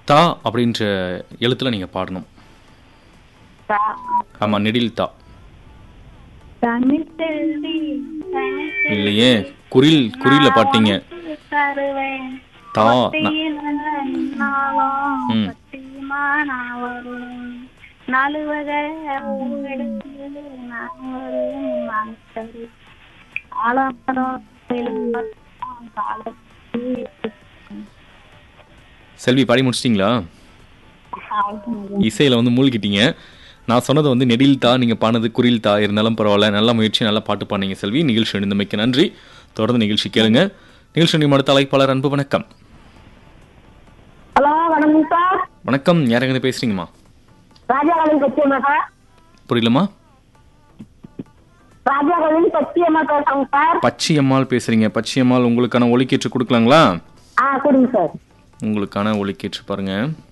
தா அப்படின்ற எழுத்துல நீங்க பாடணும் தா ஆமா நெடில் தா தமிழ் செல்வி தமிழ் இல்லையே குறில் குறியில பாட்டீங்க தருவேன் தா ந- பட்டியில் நின்னாலும் ம். பட்டியுமா நான் வருவேன் நாலு வகை எடுத்து நான் வருவேன் நான் தருவேன் ஆலமரம் செல்வம் காலத்தில் செல்வி பாடி முடிச்சிட்டிங்களா இசையில வந்து மூழ்கிட்டீங்க நான் சொன்னது வந்து நெடில் தா நீங்க பாடினது குறில் தா இருந்தாலும் பரவாயில்ல நல்ல முயற்சி நல்லா பாட்டு பாடுனீங்க செல்வி நிகழ்ச்சி எழுந்தமைக்கு நன்றி தொடர்ந்து நிகழ்ச்சி கேளுங்க நிகழ்ச்சி அடுத்த அழைப்பாளர் அன்பு வணக்கம் ஹலோ வணக்கம் சார் வணக்கம் யாரங்க பேசுறீங்கம்மா ராஜா காலேஜ் பச்சியம்மா சார் புரியலம்மா ராஜா காலேஜ் பச்சியம்மா பேசுறேங்க சார் பச்சையம்மாள் பேசுறீங்க பச்சையம்மாள் உங்களுக்கான ஒலிக்கேற்று கொடுக்கலாங்களா ஆ கொடுங்க சார் உங்களுக்கான ஒலிக்கேற்று பாருங்க